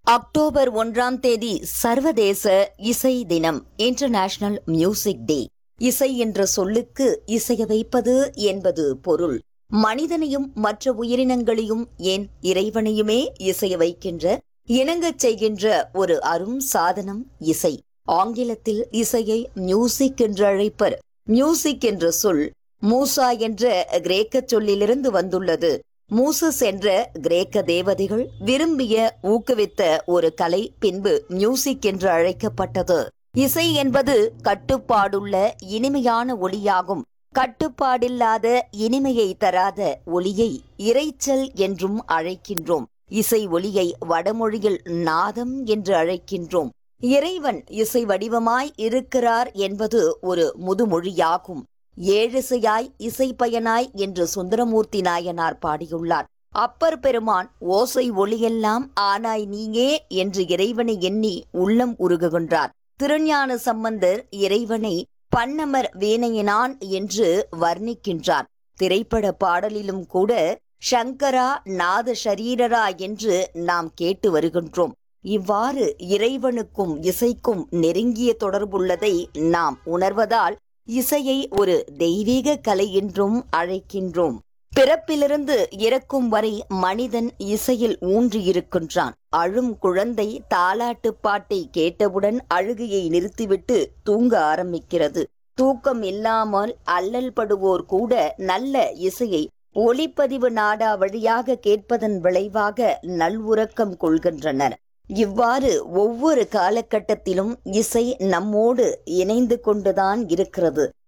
October ஒன்றாம் தேதி சர்வதேச இசை தினம் இன்டர்நேஷனல் மியூசிக் டே இசை என்ற சொல்லுக்கு இசைய வைப்பது என்பது பொருள் மனிதனையும் மற்ற உயிரினங்களையும் ஏன் இறைவனையுமே இசைய வைக்கின்ற இணங்கச் செய்கின்ற ஒரு அரும் சாதனம் இசை ஆங்கிலத்தில் இசையை மியூசிக் என்று அழைப்பர் மியூசிக் என்ற சொல் மூசா என்ற கிரேக்க சொல்லிலிருந்து வந்துள்ளது மூசஸ் என்ற கிரேக்க தேவதைகள் விரும்பிய ஊக்குவித்த ஒரு கலை பின்பு மியூசிக் என்று அழைக்கப்பட்டது இசை என்பது கட்டுப்பாடுள்ள இனிமையான ஒளியாகும் கட்டுப்பாடில்லாத இனிமையை தராத ஒளியை இரைச்சல் என்றும் அழைக்கின்றோம் இசை ஒளியை வடமொழியில் நாதம் என்று அழைக்கின்றோம் இறைவன் இசை வடிவமாய் இருக்கிறார் என்பது ஒரு முதுமொழியாகும் ஏழிசையாய் இசை பயனாய் என்று சுந்தரமூர்த்தி நாயனார் பாடியுள்ளார் அப்பர் பெருமான் ஓசை ஒளியெல்லாம் ஆனாய் நீயே என்று இறைவனை எண்ணி உள்ளம் உருகுகின்றார் திருஞான சம்பந்தர் இறைவனை பன்னமர் வீணையினான் என்று வர்ணிக்கின்றார் திரைப்பட பாடலிலும் கூட சங்கரா நாத ஷரீரரா என்று நாம் கேட்டு வருகின்றோம் இவ்வாறு இறைவனுக்கும் இசைக்கும் நெருங்கிய தொடர்புள்ளதை நாம் உணர்வதால் இசையை ஒரு தெய்வீக கலை என்றும் அழைக்கின்றோம் பிறப்பிலிருந்து இறக்கும் வரை மனிதன் இசையில் ஊன்றியிருக்கின்றான் அழும் குழந்தை தாலாட்டு பாட்டை கேட்டவுடன் அழுகையை நிறுத்திவிட்டு தூங்க ஆரம்பிக்கிறது தூக்கம் இல்லாமல் அல்லல் படுவோர் கூட நல்ல இசையை ஒளிப்பதிவு நாடா வழியாக கேட்பதன் விளைவாக நல்வுறக்கம் கொள்கின்றனர் இவ்வாறு ஒவ்வொரு காலகட்டத்திலும் இசை நம்மோடு இணைந்து கொண்டுதான் இருக்கிறது